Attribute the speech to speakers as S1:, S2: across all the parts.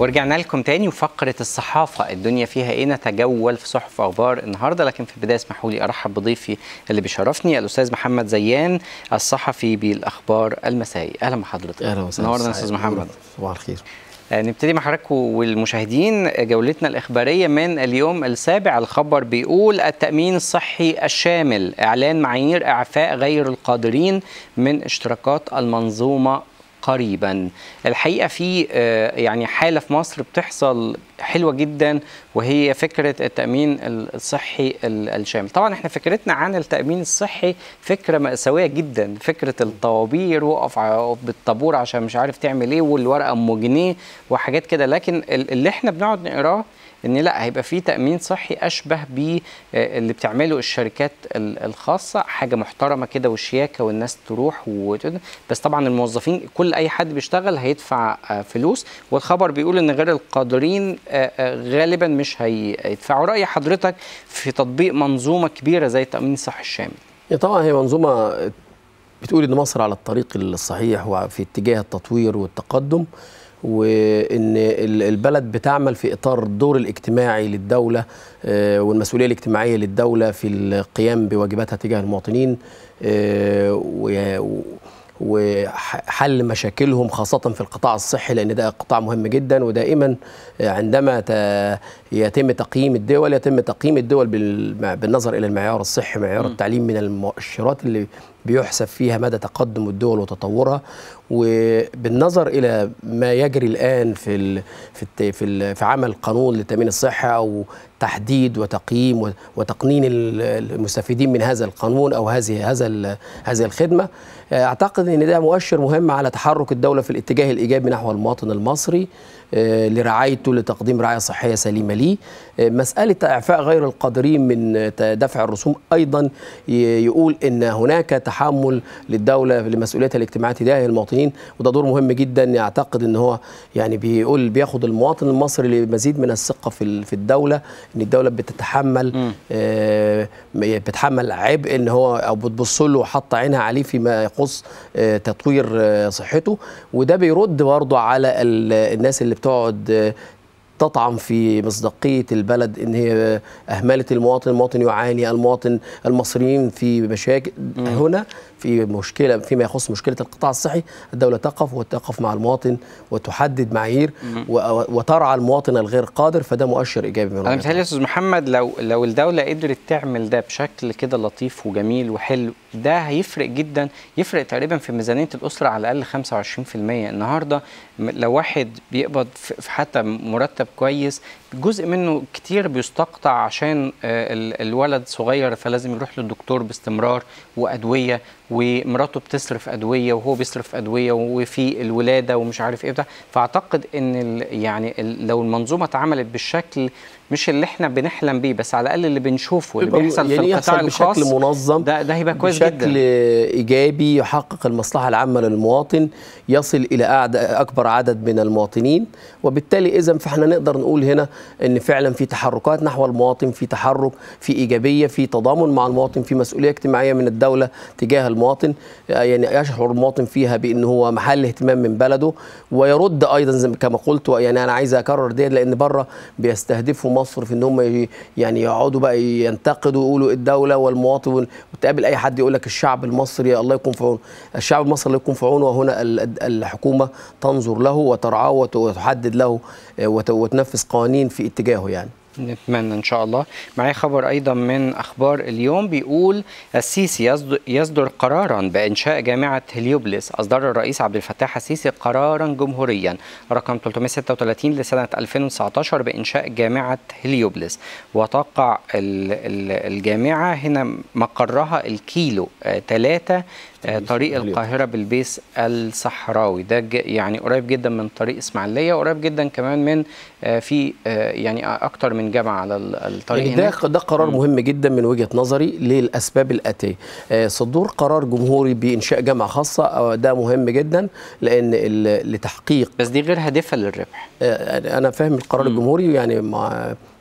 S1: ورجعنا لكم تاني وفقرة الصحافة الدنيا فيها ايه نتجول في صحف اخبار النهارده لكن في البداية اسمحوا لي ارحب بضيفي اللي بيشرفني الاستاذ محمد زيان الصحفي بالاخبار المسائي اهلا بحضرتك
S2: اهلا وسهلا
S1: نورنا يا استاذ محمد
S2: صباح الخير
S1: آه، نبتدي مع حضرتك والمشاهدين جولتنا الإخبارية من اليوم السابع الخبر بيقول التأمين الصحي الشامل إعلان معايير إعفاء غير القادرين من اشتراكات المنظومة قريبا الحقيقه في آه، يعني حاله في مصر بتحصل حلوه جدا وهي فكره التامين الصحي ال- الشامل طبعا احنا فكرتنا عن التامين الصحي فكره ماساويه جدا فكره الطوابير وقف ع- بالطابور عشان مش عارف تعمل ايه والورقه ام جنيه وحاجات كده لكن ال- اللي احنا بنقعد نقراه ان لا هيبقى في تامين صحي اشبه باللي بتعمله الشركات ال- الخاصه حاجه محترمه كده وشياكه والناس تروح وت- بس طبعا الموظفين كل اي حد بيشتغل هيدفع آه، فلوس والخبر بيقول ان غير القادرين آه، آه، غالبا مش هيدفعوا راي حضرتك في تطبيق منظومه كبيره زي التامين الصحي الشامل
S2: هي طبعا هي منظومه بتقول ان مصر على الطريق الصحيح وفي اتجاه التطوير والتقدم وان ال- البلد بتعمل في اطار الدور الاجتماعي للدوله آه، والمسؤوليه الاجتماعيه للدوله في القيام بواجباتها تجاه المواطنين آه، و- وحل مشاكلهم خاصة في القطاع الصحي لأن ده قطاع مهم جدا ودائما عندما ت- يتم تقييم الدول يتم تقييم الدول بال- بالنظر إلى المعيار الصحي معيار التعليم من المؤشرات اللي بيحسب فيها مدى تقدم الدول وتطورها وبالنظر الى ما يجري الان في ال في الت- في, ال في عمل قانون لتامين الصحه او تحديد وتقييم و- وتقنين ال- المستفيدين من هذا القانون او هذه هذا ال- هذه الخدمه اعتقد ان ده مؤشر مهم على تحرك الدوله في الاتجاه الايجابي نحو المواطن المصري آه، لرعايته لتقديم رعايه صحيه سليمه ليه آه، مساله اعفاء غير القادرين من آه، دفع الرسوم ايضا ي- يقول ان هناك تحمل للدوله لمسؤوليتها الاجتماعيه تجاه المواطنين وده دور مهم جدا يعتقد ان هو يعني بيقول بياخد المواطن المصري لمزيد من الثقه في ال- في الدوله ان الدوله بتتحمل آه، بتحمل عبء ان هو او بتبص له وحاطه عينها عليه فيما يخص آه، تطوير آه، صحته وده بيرد برضه على ال- الناس اللي بتقعد آه، تطعن في مصداقية البلد إن هي أهملت المواطن المواطن يعاني المواطن المصريين في مشاكل هنا في مشكلة فيما يخص مشكلة القطاع الصحي الدولة تقف وتقف مع المواطن وتحدد معايير و- وترعى المواطن الغير قادر فده مؤشر إيجابي من
S1: انا
S2: وجهة
S1: متهيألي يا استاذ محمد لو لو الدوله قدرت تعمل ده بشكل كده لطيف وجميل وحلو ده هيفرق جدا يفرق تقريبا في ميزانيه الاسره على الاقل 25% النهارده م- لو واحد بيقبض في في حتى مرتب كويس جزء منه كتير بيستقطع عشان آه، ال- الولد صغير فلازم يروح للدكتور باستمرار وادويه ومراته بتصرف ادويه وهو بيصرف ادويه وفي الولاده ومش عارف ايه بتاع فاعتقد ان ال يعني ال لو المنظومه اتعملت بالشكل مش اللي احنا بنحلم بيه بس على الاقل اللي بنشوفه اللي
S2: يبقى
S1: بيحصل
S2: يعني
S1: في القطاع
S2: يحصل
S1: الخاص
S2: بشكل منظم
S1: ده ده هيبقى كويس
S2: بشكل
S1: جدا
S2: ايجابي يحقق المصلحه العامه للمواطن يصل الى أعد- اكبر عدد من المواطنين وبالتالي اذا فاحنا نقدر نقول هنا ان فعلا في تحركات نحو المواطن في تحرك في ايجابيه في تضامن مع المواطن في مسؤوليه اجتماعيه من الدوله تجاه المواطن آه، يعني يشعر المواطن فيها بان هو محل اهتمام من بلده ويرد ايضا زي ما- كما قلت يعني انا عايز اكرر دي لان بره بيستهدفوا مصر في ان هم ي- يعني يقعدوا بقى ينتقدوا يقولوا الدوله والمواطن وتقابل اي حد يقول لك الشعب المصري الله يكون في عونه الشعب المصري الله يكون في عونه وهنا ال- الحكومه تنظر له وترعاه وت- وتحدد له آه، وت- وتنفذ قوانين في اتجاهه يعني
S1: نتمنى ان شاء الله معايا خبر ايضا من اخبار اليوم بيقول السيسي يصدر, يصدر قرارا بانشاء جامعه هليوبلس اصدر الرئيس عبد الفتاح السيسي قرارا جمهوريا رقم 336 لسنه 2019 بانشاء جامعه هليوبلس وتقع ال- ال- الجامعه هنا مقرها الكيلو 3 طريق القاهره بالبيس الصحراوي ده ج- يعني قريب جدا من طريق اسماعيليه وقريب جدا كمان من آه، في آه، يعني اكتر من جامعه على ال- الطريق
S2: يعني ده
S1: هناك
S2: ده قرار مهم جدا من وجهه نظري للاسباب الاتيه آه، صدور قرار جمهوري بانشاء جامعه خاصه آه، ده مهم جدا لان ال- لتحقيق
S1: بس دي غير هادفه للربح
S2: آه، انا فاهم القرار الجمهوري يعني مع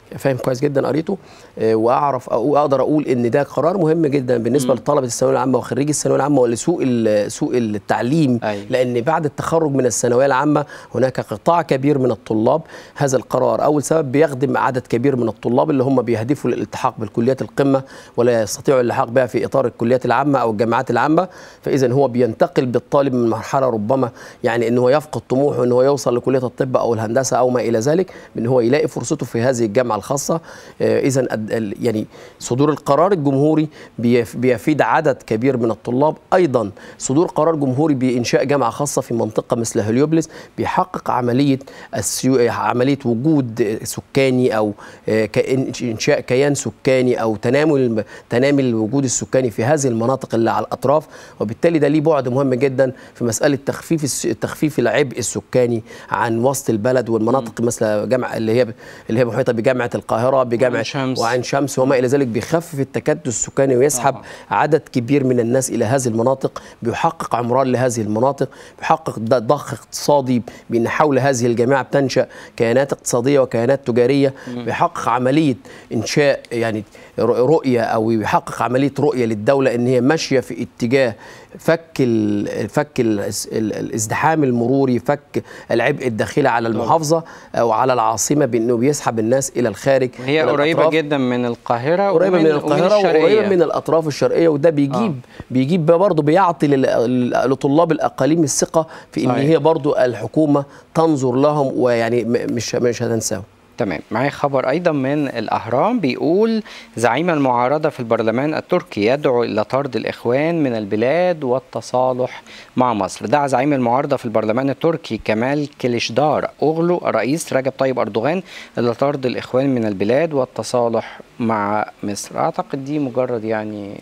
S2: فاهم كويس جدا قريته آه، واعرف او اقدر اقول ان ده قرار مهم جدا بالنسبه
S1: مم.
S2: لطلبه الثانويه العامه وخريجي الثانويه العامه ولسوق ال- سوق التعليم
S1: أيوة.
S2: لان بعد التخرج من الثانويه العامه هناك قطاع كبير من الطلاب هذا القرار اول سبب بيخدم عدد كبير من الطلاب اللي هم بيهدفوا للالتحاق بالكليات القمه ولا يستطيعوا اللحاق بها في اطار الكليات العامه او الجامعات العامه فاذا هو بينتقل بالطالب من مرحله ربما يعني ان هو يفقد طموحه ان هو يوصل لكليه الطب او الهندسه او ما الى ذلك ان هو يلاقي فرصته في هذه الجامعه الخاصه اذا يعني صدور القرار الجمهوري بيف- بيفيد عدد كبير من الطلاب ايضا صدور قرار جمهوري بانشاء جامعه خاصه في منطقه مثل هليوبلس بيحقق عمليه السيو... عمليه وجود سكاني او آه، كإن- انشاء كيان سكاني او تنامل تنامل الوجود السكاني في هذه المناطق اللي على الاطراف وبالتالي ده ليه بعد مهم جدا في مساله تخفيف الس... تخفيف العبء السكاني عن وسط البلد والمناطق مثل جامعه اللي هي اللي هي محيطه بجامعه القاهره بجامعه
S1: وعين شمس.
S2: وعين شمس وما الى ذلك بيخفف التكدس السكاني ويسحب
S1: طبعا.
S2: عدد كبير من الناس الى هذه المناطق بيحقق عمران لهذه المناطق بيحقق ض- ضخ اقتصادي بان حول هذه الجامعه بتنشا كيانات اقتصاديه وكيانات تجاريه بيحقق عمليه انشاء يعني ر- رؤيه او يحقق عمليه رؤيه للدوله ان هي ماشيه في اتجاه فك ال فك ال ال الازدحام المروري فك العبء الداخلي على المحافظه او على العاصمه بانه بيسحب الناس الى الخارج
S1: هي
S2: إلى
S1: قريبه
S2: الأطراف.
S1: جدا من القاهره
S2: قريبه
S1: ومن
S2: من القاهره
S1: الشرقية.
S2: وقريبه من الاطراف الشرقيه وده بيجيب آه. بيجيب برضه بيعطي لل- لطلاب الاقاليم الثقه في ان
S1: صحيح.
S2: هي برضه الحكومه تنظر لهم ويعني م- مش مش هتنساهم
S1: تمام معايا خبر ايضا من الاهرام بيقول زعيم المعارضه في البرلمان التركي يدعو الى طرد الاخوان من البلاد والتصالح مع مصر دعا زعيم المعارضه في البرلمان التركي كمال كليشدار اوغلو رئيس رجب طيب اردوغان الى طرد الاخوان من البلاد والتصالح مع مصر اعتقد دي مجرد يعني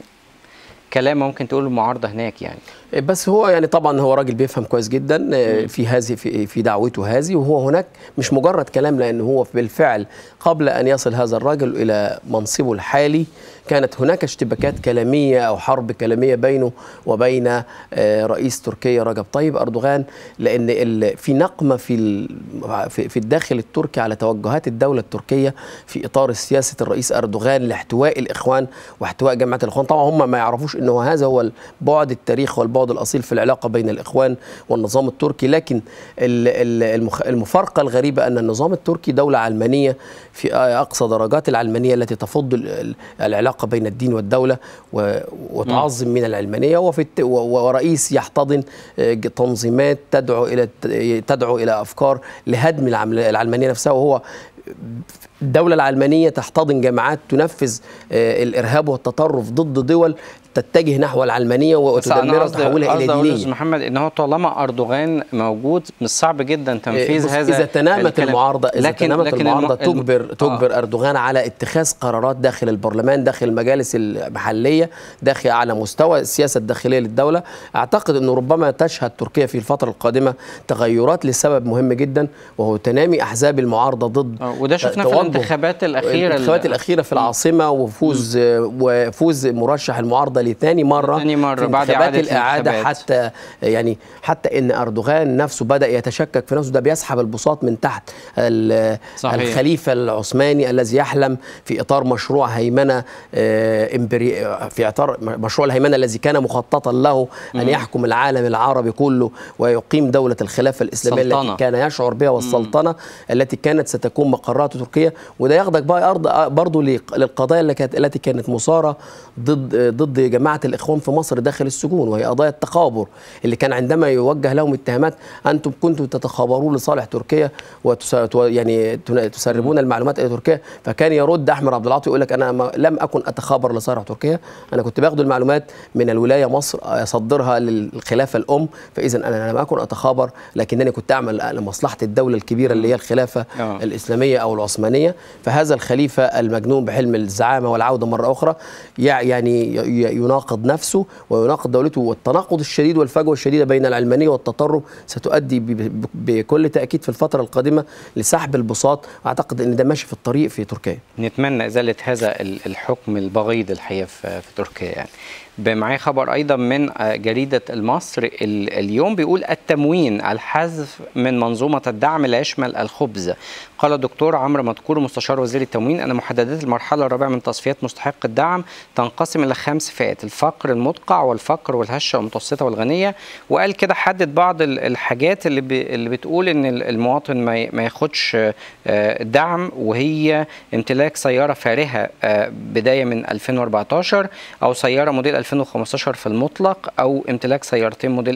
S1: كلام ممكن تقول المعارضه هناك يعني
S2: بس هو يعني طبعا هو راجل بيفهم كويس جدا آه، في هذه في, في دعوته هذه وهو هناك مش مجرد كلام لان هو بالفعل قبل ان يصل هذا الرجل الى منصبه الحالي كانت هناك اشتباكات كلاميه او حرب كلاميه بينه وبين آه، رئيس تركيا رجب طيب اردوغان لان ال- في نقمه في ال- في في الداخل التركي على توجهات الدوله التركيه في اطار سياسه الرئيس اردوغان لاحتواء الاخوان واحتواء جماعه الاخوان طبعا هم ما يعرفوش انه هذا هو البعد التاريخي والبعد الاصيل في العلاقه بين الاخوان والنظام التركي لكن ال- ال- المخ- المفارقه الغريبه ان النظام التركي دوله علمانيه في اقصى درجات العلمانيه التي تفض ال- ال- العلاقه بين الدين والدوله و- وتعظم من العلمانيه وفي الت- و- ورئيس يحتضن آه، ج- تنظيمات تدعو الى الت- تدعو الى افكار لهدم العمل- العلمانيه نفسها وهو الدولة العلمانية تحتضن جماعات تنفذ آه، الإرهاب والتطرف ضد دول تتجه نحو العلمانية
S1: بس انا
S2: وتدمرها
S1: قصدي
S2: وتحولها
S1: قصدي
S2: إلى
S1: اقول
S2: دينية
S1: لاستاذ محمد ان هو طالما اردوغان موجود مش صعب جدا تنفيذ
S2: بص،
S1: هذا
S2: اذا تنامت
S1: الكلام.
S2: المعارضه اذا
S1: لكن
S2: تنامت
S1: لكن
S2: المعارضه
S1: الم-
S2: تجبر
S1: الم-
S2: تجبر اردوغان على اتخاذ قرارات داخل البرلمان داخل المجالس المحليه داخل على مستوى السياسه الداخليه للدوله اعتقد انه ربما تشهد تركيا في الفتره القادمه تغيرات لسبب مهم جدا وهو تنامي احزاب المعارضه ضد
S1: آه، وده شفناه في
S2: توجه
S1: الانتخابات الاخيره
S2: الانتخابات
S1: اللي-
S2: الاخيره في العاصمه وفوز وفوز مرشح المعارضه لثاني مره
S1: لتاني مرة
S2: في
S1: بعد
S2: انتخابات
S1: إعادة
S2: الاعاده
S1: الانتخابات.
S2: حتى يعني حتى ان اردوغان نفسه بدا يتشكك في نفسه ده بيسحب البساط من تحت ال-
S1: صحيح.
S2: الخليفه العثماني الذي يحلم في اطار مشروع هيمنه آه، إمبري في اطار مشروع الهيمنه الذي كان مخططا له ان يحكم العالم العربي كله ويقيم دوله الخلافه الاسلاميه
S1: سلطنة.
S2: التي كان يشعر بها والسلطنه التي كانت ستكون مقرات تركيا وده ياخدك بقى ارض برضه للقضايا اللي كانت التي كانت مثاره ضد ضد جماعه الاخوان في مصر داخل السجون وهي قضايا التخابر اللي كان عندما يوجه لهم اتهامات انتم كنتم تتخابرون لصالح تركيا وتس يعني تن- تسربون المعلومات الى تركيا فكان يرد احمد عبد العاطي يقول لك انا ما لم اكن اتخابر لصالح تركيا انا كنت باخد المعلومات من الولايه مصر اصدرها للخلافه الام فاذا انا لم اكن اتخابر لكنني كنت اعمل لمصلحه الدوله الكبيره اللي هي الخلافه
S1: آه.
S2: الإسلامية أو العثمانية فهذا الخليفة المجنون بحلم الزعامة والعودة مرة أخرى يع- يعني ي- يناقض نفسه ويناقض دولته والتناقض الشديد والفجوه الشديده بين العلمانيه والتطرف ستؤدي ب- ب- بكل تاكيد في الفتره القادمه لسحب البساط اعتقد ان ده ماشي في الطريق في تركيا
S1: نتمنى ازاله هذا ال- الحكم البغيض الحقيقه في في تركيا يعني معايا خبر ايضا من آه، جريده المصر ال- اليوم بيقول التموين الحذف من منظومه الدعم لا يشمل الخبز قال الدكتور عمرو مدكور مستشار وزير التموين ان محددات المرحله الرابعه من تصفيات مستحق الدعم تنقسم الى خمس فئات الفقر المدقع والفقر والهشه والمتوسطه والغنيه وقال كده حدد بعض ال- الحاجات اللي ب- اللي بتقول ان ال- المواطن ما ي- ما ياخدش آه، دعم وهي امتلاك سياره فارهه آه، بدايه من 2014 او سياره موديل 2015 في المطلق او امتلاك سيارتين موديل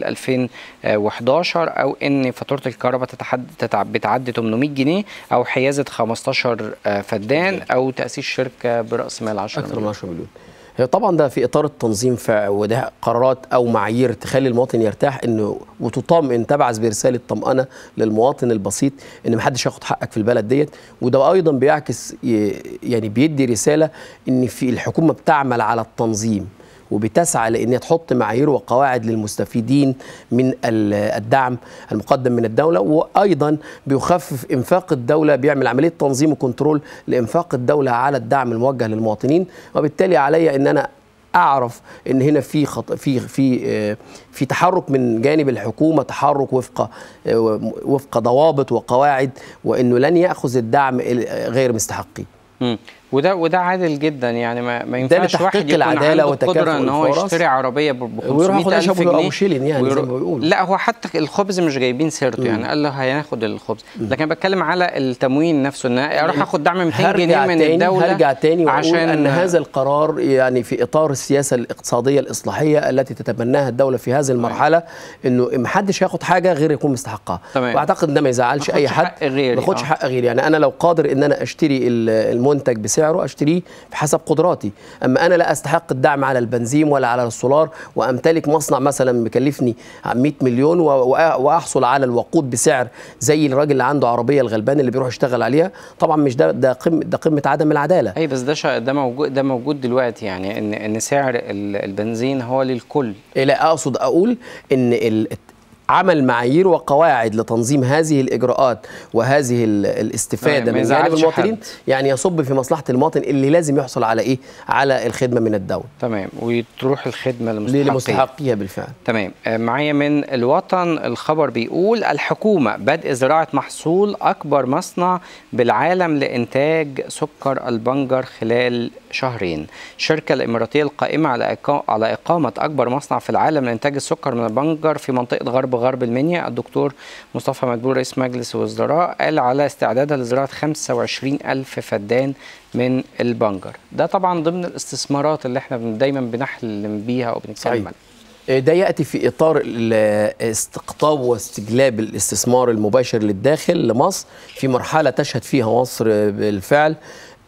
S1: 2011 او ان فاتوره الكهرباء تتحد تتع- بتعدي 800 جنيه او حيازه 15 آه، فدان او تاسيس شركه براس مال 10
S2: اكثر من
S1: مليون
S2: 10 مليون هي طبعا ده في اطار التنظيم فع- وده قرارات او معايير تخلي المواطن يرتاح انه وتطمئن تبعث برساله طمانه للمواطن البسيط ان محدش ياخد حقك في البلد ديت وده ايضا بيعكس ي- يعني بيدي رساله ان في الحكومه بتعمل على التنظيم وبتسعى لان تحط معايير وقواعد للمستفيدين من ال- الدعم المقدم من الدوله وايضا بيخفف انفاق الدوله بيعمل عمليه تنظيم وكنترول لانفاق الدوله على الدعم الموجه للمواطنين وبالتالي علي ان انا اعرف ان هنا في خط... في في آه، في تحرك من جانب الحكومه تحرك وفق آه، وفق ضوابط وقواعد وانه لن ياخذ الدعم ال- غير مستحقيه
S1: مم. وده وده عادل جدا يعني ما, ما ينفعش
S2: لتحقيق
S1: واحد يكون
S2: العدالة
S1: عنده
S2: وتكافؤ
S1: القدره ان هو
S2: الفرص.
S1: يشتري عربيه ب
S2: ويروح
S1: 500
S2: ياخد
S1: الف
S2: أشرب
S1: جنيه
S2: أو شيلين يعني زي
S1: ويرو-
S2: ما بيقولوا.
S1: لا هو حتى الخبز مش جايبين سيرته يعني قال له هياخد الخبز لكن أنا بتكلم على التموين نفسه ان اروح اخد دعم 200 جنيه
S2: هرجع
S1: من
S2: تاني
S1: الدوله
S2: هرجع تاني واقول
S1: عشان
S2: ان هذا القرار يعني في اطار السياسه الاقتصاديه الاصلاحيه التي تتبناها الدوله في هذه المرحله انه ما حدش ياخد حاجه غير يكون مستحقها
S1: تمام.
S2: واعتقد ده ما يزعلش
S1: ما
S2: اي
S1: ياخدش
S2: حد
S1: حق غيري،
S2: ما ياخدش
S1: آه.
S2: حق غيري يعني انا لو قادر ان انا اشتري ال- المنتج بسعره اشتريه بحسب قدراتي اما انا لا استحق الدعم على البنزين ولا على السولار وامتلك مصنع مثلا مكلفني 100 مليون و- وأ- واحصل على الوقود بسعر زي الراجل اللي عنده عربيه الغلبان اللي بيروح يشتغل عليها طبعا مش ده ده قمه ده قمه عدم العداله
S1: اي بس ده شا- ده موجود ده موجود دلوقتي يعني ان ان سعر ال- البنزين هو للكل
S2: لا اقصد اقول ان ال- عمل معايير وقواعد لتنظيم هذه الاجراءات وهذه ال- الاستفاده
S1: ما
S2: من جانب
S1: يزعلش
S2: المواطنين
S1: حد.
S2: يعني يصب في مصلحه المواطن اللي لازم يحصل على ايه على الخدمه من الدوله
S1: تمام وتروح الخدمه لمستحقين
S2: لمستحقيها بالفعل
S1: تمام آه، معايا من الوطن الخبر بيقول الحكومة بدء زراعة محصول أكبر مصنع بالعالم لإنتاج سكر البنجر خلال شهرين الشركة الإماراتية القائمة على إقا- على إقامة أكبر مصنع في العالم لإنتاج السكر من البنجر في منطقة غرب غرب المنيا الدكتور مصطفى مدبور رئيس مجلس الوزراء قال على استعدادها لزراعة 25 ألف فدان من البنجر ده طبعا ضمن الاستثمارات اللي احنا بن- دايما بنحلم بيها أو بنتكلم
S2: صحيح.
S1: عنها
S2: ده ياتي في اطار ال- استقطاب واستجلاب الاستثمار المباشر للداخل لمصر في مرحله تشهد فيها مصر بالفعل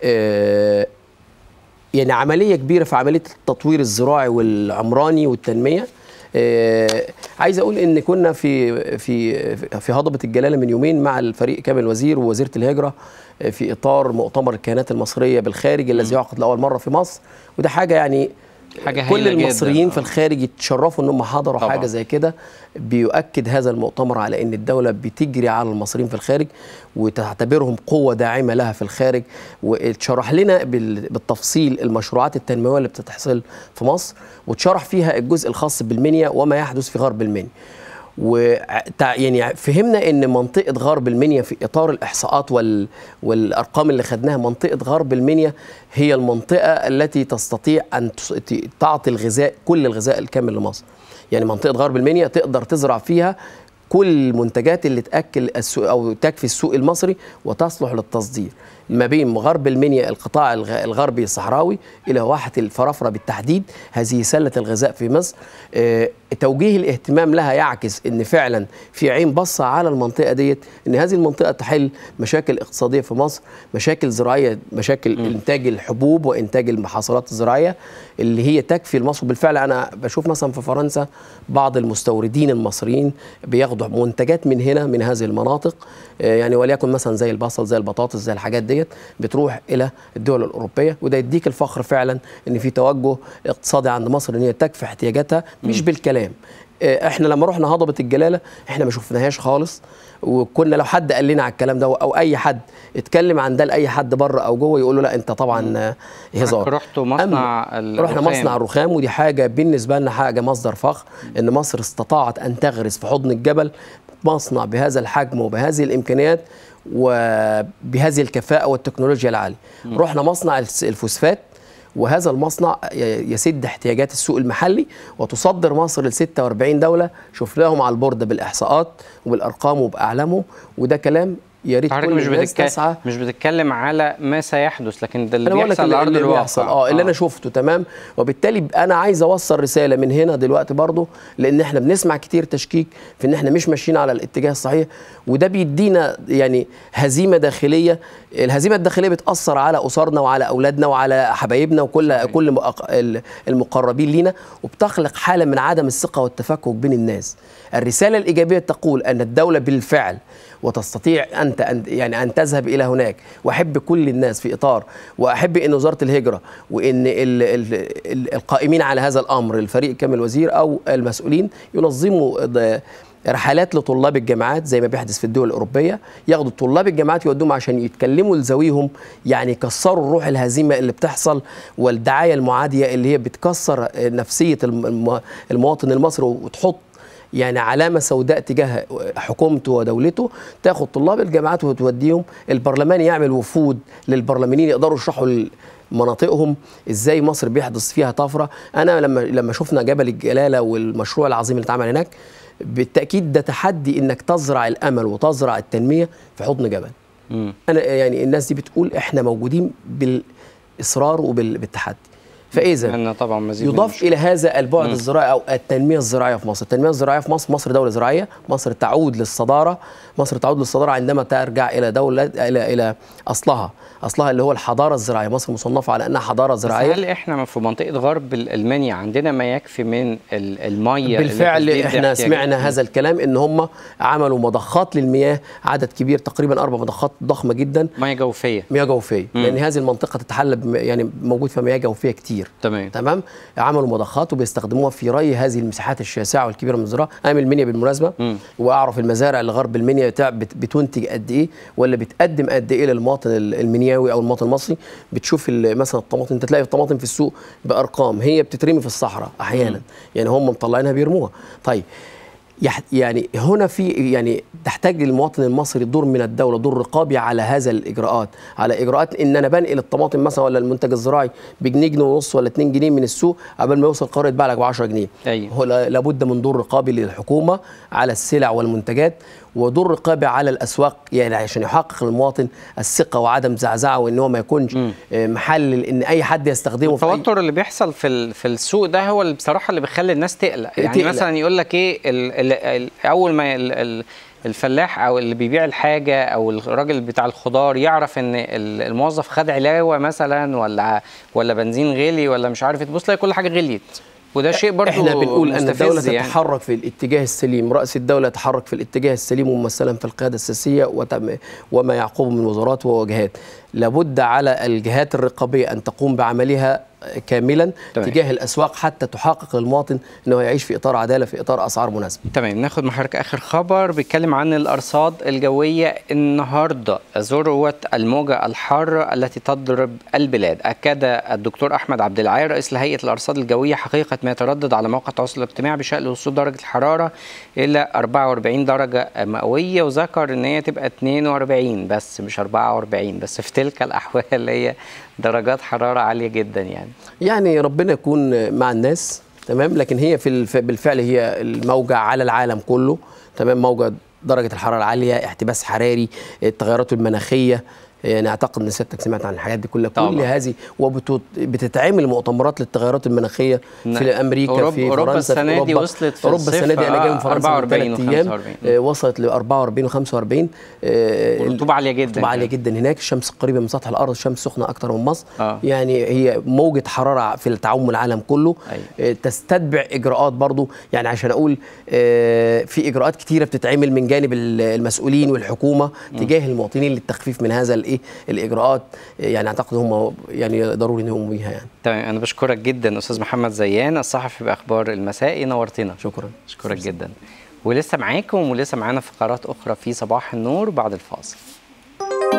S2: آه، يعني عمليه كبيره في عمليه التطوير الزراعي والعمراني والتنميه آه، عايز اقول ان كنا في في في هضبه الجلاله من يومين مع الفريق كامل الوزير ووزيره الهجره آه، في اطار مؤتمر الكيانات المصريه بالخارج الذي يعقد لاول مره في مصر وده حاجه يعني
S1: حاجة
S2: كل
S1: هايلة جداً.
S2: المصريين
S1: آه.
S2: في الخارج يتشرفوا ان هم حضروا
S1: طبعاً.
S2: حاجه زي كده بيؤكد هذا المؤتمر على ان الدوله بتجري على المصريين في الخارج وتعتبرهم قوه داعمه لها في الخارج واتشرح لنا بال- بالتفصيل المشروعات التنمويه اللي بتتحصل في مصر واتشرح فيها الجزء الخاص بالمنيا وما يحدث في غرب المنيا و يعني فهمنا ان منطقه غرب المنيا في اطار الاحصاءات وال... والارقام اللي خدناها منطقه غرب المنيا هي المنطقه التي تستطيع ان تس- ت- تعطي الغذاء كل الغذاء الكامل لمصر يعني منطقه غرب المنيا تقدر تزرع فيها كل المنتجات اللي تاكل السوق او تكفي السوق المصري وتصلح للتصدير ما بين غرب المنيا القطاع الغ- الغربي الصحراوي الى واحه الفرافره بالتحديد هذه سله الغذاء في مصر آه، توجيه الاهتمام لها يعكس ان فعلا في عين بصه على المنطقه ديت ان هذه المنطقه تحل مشاكل اقتصاديه في مصر مشاكل زراعيه مشاكل انتاج الحبوب وانتاج المحاصيلات الزراعيه اللي هي تكفي لمصر بالفعل انا بشوف مثلا في فرنسا بعض المستوردين المصريين بياخدوا منتجات من هنا من هذه المناطق آه، يعني وليكن مثلا زي البصل زي البطاطس زي الحاجات ديت ديت بتروح الى الدول الاوروبيه وده يديك الفخر فعلا ان في توجه اقتصادي عند مصر ان هي تكفي احتياجاتها مش بالكلام آه، احنا لما رحنا هضبه الجلاله احنا ما شفناهاش خالص وكنا لو حد قال لنا على الكلام ده او اي حد اتكلم عن ده لاي حد بره او جوه يقول له لا انت طبعا آه، هزار
S1: رحتوا مصنع
S2: أما رحنا
S1: الرخام.
S2: مصنع الرخام ودي حاجه بالنسبه لنا حاجه مصدر فخر ان مصر استطاعت ان تغرس في حضن الجبل مصنع بهذا الحجم وبهذه الامكانيات وبهذه الكفاءه والتكنولوجيا العاليه رحنا مصنع الس- الفوسفات وهذا المصنع ي- يسد احتياجات السوق المحلي وتصدر مصر ل 46 دوله شفناهم على البورده بالاحصاءات وبالارقام وباعلامهم وده كلام يا ريت
S1: حضرتك
S2: كل
S1: مش
S2: الناس
S1: بتتكلم
S2: تسعى
S1: مش بتتكلم على ما سيحدث لكن ده اللي
S2: انا بقول لك
S1: بيحصل على ارض
S2: اللي
S1: الواقع
S2: بيحصل اه اللي انا شفته تمام وبالتالي انا عايز اوصل رساله من هنا دلوقتي برضو لان احنا بنسمع كتير تشكيك في ان احنا مش ماشيين على الاتجاه الصحيح وده بيدينا يعني هزيمه داخليه الهزيمه الداخليه بتاثر على اسرنا وعلى اولادنا وعلى حبايبنا وكل
S1: صحيح.
S2: كل مؤق- ال- المقربين لينا وبتخلق حاله من عدم الثقه والتفكك بين الناس الرساله الايجابيه تقول ان الدوله بالفعل وتستطيع انت أن يعني ان تذهب الى هناك واحب كل الناس في اطار واحب ان وزاره الهجره وان ال ال ال القائمين على هذا الامر الفريق كامل وزير او المسؤولين ينظموا ض- رحلات لطلاب الجامعات زي ما بيحدث في الدول الاوروبيه ياخدوا طلاب الجامعات يودوهم عشان يتكلموا لذويهم يعني يكسروا الروح الهزيمه اللي بتحصل والدعايه المعاديه اللي هي بتكسر نفسيه الم- الم- المواطن المصري وتحط يعني علامة سوداء تجاه حكومته ودولته تاخد طلاب الجامعات وتوديهم البرلمان يعمل وفود للبرلمانيين يقدروا يشرحوا مناطقهم ازاي مصر بيحدث فيها طفره انا لما لما شفنا جبل الجلاله والمشروع العظيم اللي اتعمل هناك بالتاكيد ده تحدي انك تزرع الامل وتزرع التنميه في حضن جبل
S1: مم.
S2: انا يعني الناس دي بتقول احنا موجودين بالاصرار وبالتحدي فاذا
S1: أنا طبعا مزيد من
S2: يضاف
S1: الشكر.
S2: الى هذا البعد
S1: مم.
S2: الزراعي او التنميه الزراعيه في مصر، التنميه الزراعيه في مصر مصر دوله زراعيه، مصر تعود للصداره، مصر تعود للصداره عندما ترجع الى دوله الى الى اصلها، اصلها اللي هو الحضاره الزراعيه، مصر مصنفه على انها حضاره
S1: بس
S2: زراعيه
S1: هل احنا في منطقه غرب المنيا عندنا ما يكفي من ال- الميه
S2: بالفعل
S1: لتسديد
S2: احنا
S1: احتياجات؟
S2: سمعنا هذا الكلام ان هم عملوا مضخات للمياه عدد كبير تقريبا اربع مضخات ضخمه جدا
S1: ميه جوفيه
S2: مياه جوفيه
S1: مم.
S2: لان هذه المنطقه تتحلى بم- يعني موجود فيها مياه جوفيه كتير
S1: تمام
S2: تمام عملوا مضخات وبيستخدموها في ري هذه المساحات الشاسعه والكبيره من الزراعه انا من المنيا بالمناسبه
S1: مم.
S2: واعرف المزارع اللي غرب المنيا بتاع- بت- بتنتج قد ايه ولا بتقدم قد ايه للمواطن ال- المنياوي او المواطن المصري بتشوف ال- مثلا الطماطم انت تلاقي الطماطم في السوق بارقام هي بتترمي في الصحراء احيانا يعني هم مطلعينها بيرموها طيب يح- يعني هنا في يعني تحتاج المواطن المصري دور من الدوله دور رقابي على هذا الاجراءات على اجراءات ان انا بنقل الطماطم مثلا ولا المنتج الزراعي بجنيه جنيه ونص ولا 2 جنيه من السوق قبل ما يوصل القرار يتباع لك ب 10 جنيه
S1: أيوة.
S2: هو لا- لابد من دور رقابي للحكومه على السلع والمنتجات ودور رقابي على الاسواق يعني عشان يحقق المواطن الثقه وعدم زعزعه وان هو ما يكونش
S1: مم.
S2: آه، محل ان اي حد يستخدمه في أي-
S1: التوتر اللي بيحصل في ال- في السوق ده هو اللي بصراحه اللي بيخلي الناس تقلق يعني
S2: تقلق.
S1: مثلا يقول لك ايه ال ال ال اول ما ال ال الفلاح او اللي بيبيع الحاجه او الراجل بتاع الخضار يعرف ان ال- الموظف خد علاوه مثلا ولا ولا بنزين غلي ولا مش عارف إيه، تبص تلاقي كل حاجه غليت وده شيء برضه
S2: احنا بنقول ان الدوله
S1: مستفز يعني.
S2: تتحرك في الاتجاه السليم راس الدوله يتحرك في الاتجاه السليم ممثلا في القياده السياسيه وتم- وما يعقبه من وزارات ووجهات لابد على الجهات الرقابيه ان تقوم بعملها كاملا
S1: تمام.
S2: تجاه الاسواق حتى تحقق للمواطن انه يعيش في اطار عداله في اطار اسعار مناسبه
S1: تمام ناخد مع حضرتك اخر خبر بيتكلم عن الارصاد الجويه النهارده ذروه الموجه الحاره التي تضرب البلاد اكد الدكتور احمد عبد العال رئيس لهيئه الارصاد الجويه حقيقه ما يتردد على مواقع التواصل الاجتماعي بشان وصول درجه الحراره الى 44 درجه مئويه وذكر ان هي تبقى 42 بس مش 44 بس في تلك الاحوال هي درجات حراره عاليه جدا يعني
S2: يعني ربنا يكون مع الناس تمام لكن هي في الف... بالفعل هي الموجة على العالم كله تمام موجة درجة الحرارة العالية احتباس حراري التغيرات المناخية يعني اعتقد ان سيادتك سمعت عن الحاجات دي كلها
S1: طبعا.
S2: كل هذه وبتتعمل مؤتمرات للتغيرات المناخيه
S1: نعم.
S2: في امريكا
S1: أوروبا-
S2: في
S1: أوروبا
S2: فرنسا في
S1: السنة دي
S2: أوروبا.
S1: وصلت في
S2: اوروبا السنه دي انا جاي من
S1: الصيف،
S2: فرنسا من
S1: 44
S2: ثلاث ايام
S1: و45.
S2: آه، وصلت ل 44 و45
S1: والرطوبه عاليه جدا
S2: رطوبه عاليه
S1: كمان.
S2: جدا هناك الشمس قريبه من سطح الارض الشمس سخنه اكتر من مصر
S1: آه.
S2: يعني هي موجه حراره في التعم العالم كله
S1: أيوة.
S2: آه، تستتبع اجراءات برضو يعني عشان اقول آه، في اجراءات كتيره بتتعمل من جانب ال- المسؤولين والحكومه تجاه المواطنين للتخفيف من هذا ال- ايه الاجراءات يعني اعتقد هم يعني ضروري ان يقوموا بيها يعني
S1: تمام انا بشكرك جدا استاذ محمد زيان الصحفي باخبار المساء نورتنا
S2: شكرا
S1: اشكرك جدا ولسه معاكم ولسه معانا فقرات اخرى في صباح النور بعد الفاصل